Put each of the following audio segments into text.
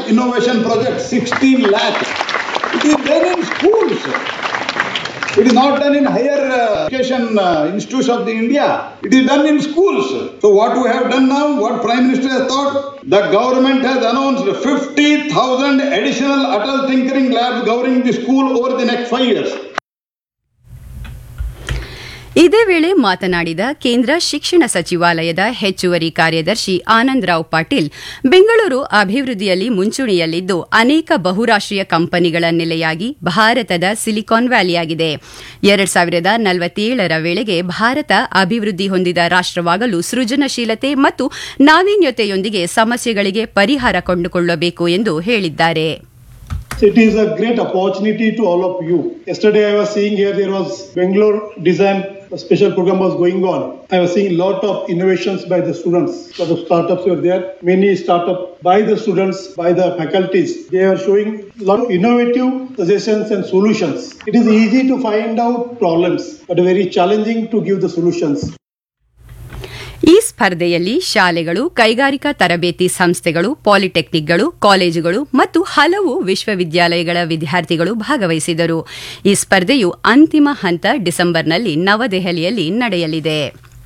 innovation project, 16 lakh. It is done in schools. It is not done in higher uh, education uh, institutes of the India. It is done in schools. So what we have done now, what Prime Minister has thought, the government has announced 50,000 additional Atal Tinkering Labs governing the school over the next five years. ಇದೇ ವೇಳೆ ಮಾತನಾಡಿದ ಕೇಂದ್ರ ಶಿಕ್ಷಣ ಸಚಿವಾಲಯದ ಹೆಚ್ಚುವರಿ ಕಾರ್ಯದರ್ಶಿ ಆನಂದರಾವ್ ಪಾಟೀಲ್ ಬೆಂಗಳೂರು ಅಭಿವೃದ್ಧಿಯಲ್ಲಿ ಮುಂಚೂಣಿಯಲ್ಲಿದ್ದು ಅನೇಕ ಬಹುರಾಷ್ಟೀಯ ಕಂಪನಿಗಳ ನೆಲೆಯಾಗಿ ಭಾರತದ ಸಿಲಿಕಾನ್ ವ್ಯಾಲಿಯಾಗಿದೆ ಎರಡ್ ಸಾವಿರದ ನಲವತ್ತೇಳರ ವೇಳೆಗೆ ಭಾರತ ಅಭಿವೃದ್ಧಿ ಹೊಂದಿದ ರಾಷ್ಟವಾಗಲು ಸೃಜನಶೀಲತೆ ಮತ್ತು ನಾವೀನ್ಯತೆಯೊಂದಿಗೆ ಸಮಸ್ಯೆಗಳಿಗೆ ಪರಿಹಾರ ಕಂಡುಕೊಳ್ಳಬೇಕು ಎಂದು ಹೇಳಿದ್ದಾರೆ It is a great opportunity to all of you. Yesterday I was seeing here there was Bangalore design a special program was going on. I was seeing lot of innovations by the students. lot of startups were there. Many startup by the students, by the faculties. They are showing lot of innovative suggestions and solutions. It is easy to find out problems, but very challenging to give the solutions. ಈ ಸ್ಪರ್ಧೆಯಲ್ಲಿ ಶಾಲೆಗಳು ಕೈಗಾರಿಕಾ ತರಬೇತಿ ಸಂಸ್ಥೆಗಳು ಪಾಲಿಟೆಕ್ನಿಕ್ಗಳು ಕಾಲೇಜುಗಳು ಮತ್ತು ಹಲವು ವಿಶ್ವವಿದ್ಯಾಲಯಗಳ ವಿದ್ಯಾರ್ಥಿಗಳು ಭಾಗವಹಿಸಿದರು ಈ ಸ್ಪರ್ಧೆಯು ಅಂತಿಮ ಹಂತ ಡಿಸೆಂಬರ್ನಲ್ಲಿ ನವದೆಹಲಿಯಲ್ಲಿ ನಡೆಯಲಿದೆ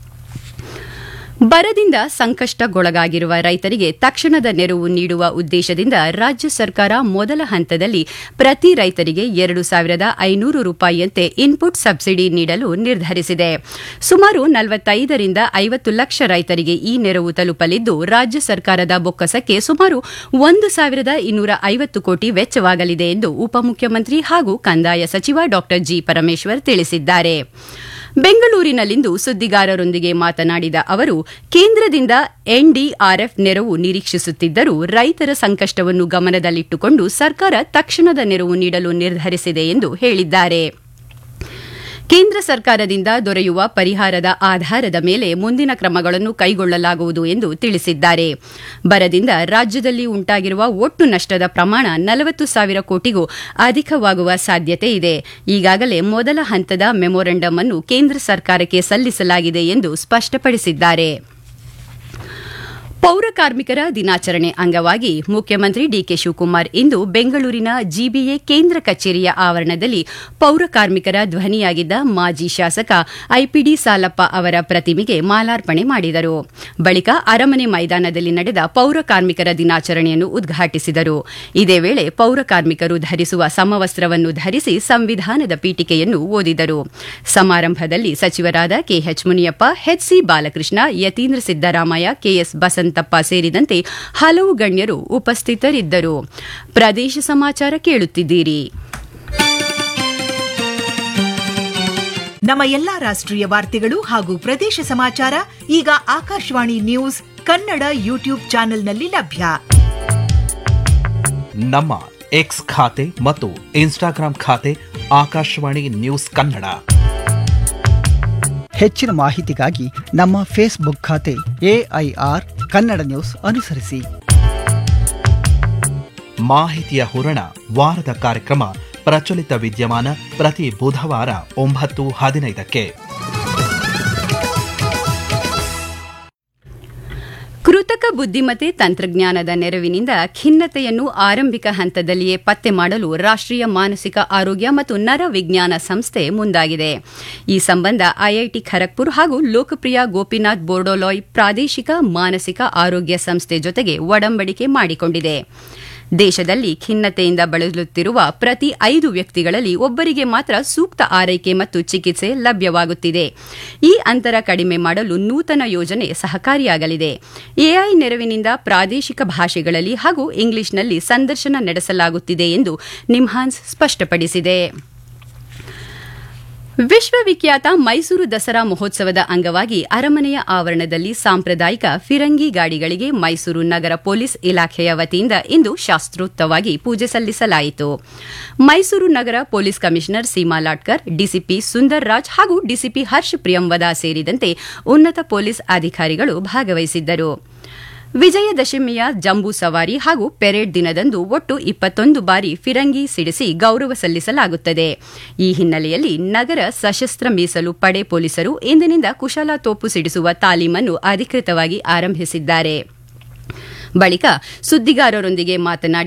ಬರದಿಂದ ಸಂಕಷ್ಟಕ್ಕೊಳಗಾಗಿರುವ ರೈತರಿಗೆ ತಕ್ಷಣದ ನೆರವು ನೀಡುವ ಉದ್ದೇಶದಿಂದ ರಾಜ್ಯ ಸರ್ಕಾರ ಮೊದಲ ಹಂತದಲ್ಲಿ ಪ್ರತಿ ರೈತರಿಗೆ ಎರಡು ಸಾವಿರದ ಐನೂರು ರೂಪಾಯಿಯಂತೆ ಇನ್ಪುಟ್ ಸಬ್ಸಿಡಿ ನೀಡಲು ನಿರ್ಧರಿಸಿದೆ ಸುಮಾರು ನಲವತ್ತೈದರಿಂದ ಐವತ್ತು ಲಕ್ಷ ರೈತರಿಗೆ ಈ ನೆರವು ತಲುಪಲಿದ್ದು ರಾಜ್ಯ ಸರ್ಕಾರದ ಬೊಕ್ಕಸಕ್ಕೆ ಸುಮಾರು ಒಂದು ಸಾವಿರದ ಇನ್ನೂರ ಐವತ್ತು ಕೋಟಿ ವೆಚ್ಚವಾಗಲಿದೆ ಎಂದು ಉಪಮುಖ್ಯಮಂತ್ರಿ ಹಾಗೂ ಕಂದಾಯ ಸಚಿವ ಡಾ ಜಿ ಪರಮೇಶ್ವರ್ ತಿಳಿಸಿದ್ದಾರೆ ಬೆಂಗಳೂರಿನಲ್ಲಿಂದು ಸುದ್ದಿಗಾರರೊಂದಿಗೆ ಮಾತನಾಡಿದ ಅವರು ಕೇಂದ್ರದಿಂದ ಎನ್ಡಿಆರ್ಎಫ್ ನೆರವು ನಿರೀಕ್ಷಿಸುತ್ತಿದ್ದರೂ ರೈತರ ಸಂಕಷ್ಟವನ್ನು ಗಮನದಲ್ಲಿಟ್ಟುಕೊಂಡು ಸರ್ಕಾರ ತಕ್ಷಣದ ನೆರವು ನೀಡಲು ನಿರ್ಧರಿಸಿದೆ ಎಂದು ಹೇಳಿದ್ದಾರೆ ಕೇಂದ್ರ ಸರ್ಕಾರದಿಂದ ದೊರೆಯುವ ಪರಿಹಾರದ ಆಧಾರದ ಮೇಲೆ ಮುಂದಿನ ಕ್ರಮಗಳನ್ನು ಕೈಗೊಳ್ಳಲಾಗುವುದು ಎಂದು ತಿಳಿಸಿದ್ದಾರೆ ಬರದಿಂದ ರಾಜ್ಯದಲ್ಲಿ ಉಂಟಾಗಿರುವ ಒಟ್ಟು ನಷ್ಟದ ಪ್ರಮಾಣ ನಲವತ್ತು ಸಾವಿರ ಕೋಟಿಗೂ ಅಧಿಕವಾಗುವ ಸಾಧ್ಯತೆ ಇದೆ ಈಗಾಗಲೇ ಮೊದಲ ಹಂತದ ಮೆಮೊರಂಡಂ ಅನ್ನು ಕೇಂದ್ರ ಸರ್ಕಾರಕ್ಕೆ ಸಲ್ಲಿಸಲಾಗಿದೆ ಎಂದು ಸ್ಪಷ್ಟಪಡಿಸಿದ್ದಾರೆ ಪೌರ ಕಾರ್ಮಿಕರ ದಿನಾಚರಣೆ ಅಂಗವಾಗಿ ಮುಖ್ಯಮಂತ್ರಿ ಡಿಕೆ ಶಿವಕುಮಾರ್ ಇಂದು ಬೆಂಗಳೂರಿನ ಜಿಬಿಎ ಕೇಂದ್ರ ಕಚೇರಿಯ ಆವರಣದಲ್ಲಿ ಪೌರ ಕಾರ್ಮಿಕರ ಧ್ವನಿಯಾಗಿದ್ದ ಮಾಜಿ ಶಾಸಕ ಐಪಿಡಿ ಸಾಲಪ್ಪ ಅವರ ಪ್ರತಿಮೆಗೆ ಮಾಲಾರ್ಪಣೆ ಮಾಡಿದರು ಬಳಿಕ ಅರಮನೆ ಮೈದಾನದಲ್ಲಿ ನಡೆದ ಪೌರ ಕಾರ್ಮಿಕರ ದಿನಾಚರಣೆಯನ್ನು ಉದ್ಘಾಟಿಸಿದರು ಇದೇ ವೇಳೆ ಪೌರ ಕಾರ್ಮಿಕರು ಧರಿಸುವ ಸಮವಸ್ತ್ರವನ್ನು ಧರಿಸಿ ಸಂವಿಧಾನದ ಪೀಠಿಕೆಯನ್ನು ಓದಿದರು ಸಮಾರಂಭದಲ್ಲಿ ಸಚಿವರಾದ K H Muniyappa H C Balakrishna Yathindra Siddaramaiah K S Basanthappa ಸೇರಿದಂತೆ ಹಲವು ಗಣ್ಯರು ಉಪಸ್ಥಿತರಿದ್ದರು ಪ್ರದೇಶ ಸಮಾಚಾರ ಕೇಳುತ್ತಿದ್ದೀರಿ ನಮ್ಮ ಎಲ್ಲಾ ರಾಷ್ಟ್ರೀಯ ವಾರ್ತೆಗಳು ಹಾಗೂ ಪ್ರದೇಶ ಸಮಾಚಾರ ಈಗ ಆಕಾಶವಾಣಿ ನ್ಯೂಸ್ ಕನ್ನಡ ಯೂಟ್ಯೂಬ್ ಚಾನೆಲ್ನಲ್ಲಿ ಲಭ್ಯ ನಮ್ಮ ಎಕ್ಸ್ ಖಾತೆ ಮತ್ತು ಇನ್ಸ್ಟಾಗ್ರಾಂ ಖಾತೆ ಆಕಾಶವಾಣಿ ನ್ಯೂಸ್ ಕನ್ನಡ ಹೆಚ್ಚಿನ ಮಾಹಿತಿಗಾಗಿ ನಮ್ಮ ಫೇಸ್ಬುಕ್ ಖಾತೆ ಎಐಆರ್ ಕನ್ನಡ ನ್ಯೂಸ್ ಅನುಸರಿಸಿ ಮಾಹಿತಿಯ ಹೂರಣ ವಾರದ ಕಾರ್ಯಕ್ರಮ ಪ್ರಚಲಿತ ವಿದ್ಯಮಾನ ಪ್ರತಿ ಬುಧವಾರ ಒಂಬತ್ತು ಹದಿನೈದಕ್ಕೆ ಕೃತಕ ಬುದ್ದಿಮತ್ತೆ ತಂತ್ರಜ್ಞಾನದ ನೆರವಿನಿಂದ ಖಿನ್ನತೆಯನ್ನು ಆರಂಭಿಕ ಹಂತದಲ್ಲಿಯೇ ಪತ್ತೆ ಮಾಡಲು ರಾಷ್ಟ್ರೀಯ ಮಾನಸಿಕ ಆರೋಗ್ಯ ಮತ್ತು ನರ ವಿಜ್ಞಾನ ಸಂಸ್ಥೆ ಮುಂದಾಗಿದೆ ಈ ಸಂಬಂಧ ಐಐಟಿ ಖರಗ್ಪುರ್ ಹಾಗೂ ಲೋಕಪ್ರಿಯ ಗೋಪಿನಾಥ್ ಬೋರ್ಡೋಲಾಯ್ ಪ್ರಾದೇಶಿಕ ಮಾನಸಿಕ ಆರೋಗ್ಯ ಸಂಸ್ಥೆ ಜೊತೆಗೆ ಒಡಂಬಡಿಕೆ ಮಾಡಿಕೊಂಡಿದೆ ದೇಶದಲ್ಲಿ ಖಿನ್ನತೆಯಿಂದ ಬಳಲುತ್ತಿರುವ ಪ್ರತಿ ಐದು ವ್ಯಕ್ತಿಗಳಲ್ಲಿ ಒಬ್ಬರಿಗೆ ಮಾತ್ರ ಸೂಕ್ತ ಆರೈಕೆ ಮತ್ತು ಚಿಕಿತ್ಸೆ ಲಭ್ಯವಾಗುತ್ತಿದೆ ಈ ಅಂತರ ಕಡಿಮೆ ಮಾಡಲು ನೂತನ ಯೋಜನೆ ಸಹಕಾರಿಯಾಗಲಿದೆ ಎಐ ನೆರವಿನಿಂದ ಪ್ರಾದೇಶಿಕ ಭಾಷೆಗಳಲ್ಲಿ ಹಾಗೂ ಇಂಗ್ಲಿಷ್ನಲ್ಲಿ ಸಂದರ್ಶನ ನಡೆಸಲಾಗುತ್ತಿದೆ ಎಂದು ನಿಮ್ಹಾನ್ಸ್ ಸ್ಪಷ್ಟಪಡಿಸಿದೆ ವಿಶ್ವವಿಖ್ಯಾತ ಮೈಸೂರು ದಸರಾ ಮಹೋತ್ಸವದ ಅಂಗವಾಗಿ ಅರಮನೆಯ ಆವರಣದಲ್ಲಿ ಸಾಂಪ್ರದಾಯಿಕ ಫಿರಂಗಿ ಗಾಡಿಗಳಿಗೆ ಮೈಸೂರು ನಗರ ಪೊಲೀಸ್ ಇಲಾಖೆಯ ವತಿಯಿಂದ ಇಂದು ಶಾಸ್ತ್ರೋಕ್ತವಾಗಿ ಪೂಜೆ ಸಲ್ಲಿಸಲಾಯಿತು ಮೈಸೂರು ನಗರ police commissioner Seema Latkar DCP Sundar Raj ಹಾಗೂ ಡಿಸಿಪಿ ಹರ್ಷ್ ಪ್ರಿಯಂವದ ಸೇರಿದಂತೆ ಉನ್ನತ ಪೊಲೀಸ್ ಅಧಿಕಾರಿಗಳು ಭಾಗವಹಿಸಿದ್ದರು ವಿಜಯದಶಮಿಯ ಜಂಬೂ ಸವಾರಿ ಹಾಗೂ ಪೆರೇಡ್ ದಿನದಂದು ಒಟ್ಟು ಇಪ್ಪತ್ತೊಂದು ಬಾರಿ ಫಿರಂಗಿ ಸಿಡಿಸಿ ಗೌರವ ಸಲ್ಲಿಸಲಾಗುತ್ತದೆ ಈ ಹಿನ್ನೆಲೆಯಲ್ಲಿ ನಗರ ಸಶಸ್ತ್ರ ಮೀಸಲು ಪಡೆ ಪೊಲೀಸರು ಇಂದಿನಿಂದ ಕುಶಲ ತೋಪು ಸಿಡಿಸುವ ತಾಲೀಮನ್ನು ಅಧಿಕೃತವಾಗಿ ಆರಂಭಿಸಿದ್ದಾರೆ ಬಳಿಕ ಸುದ್ದಿಗಾರರೊಂದಿಗೆ ಮಾತನಾಡಿ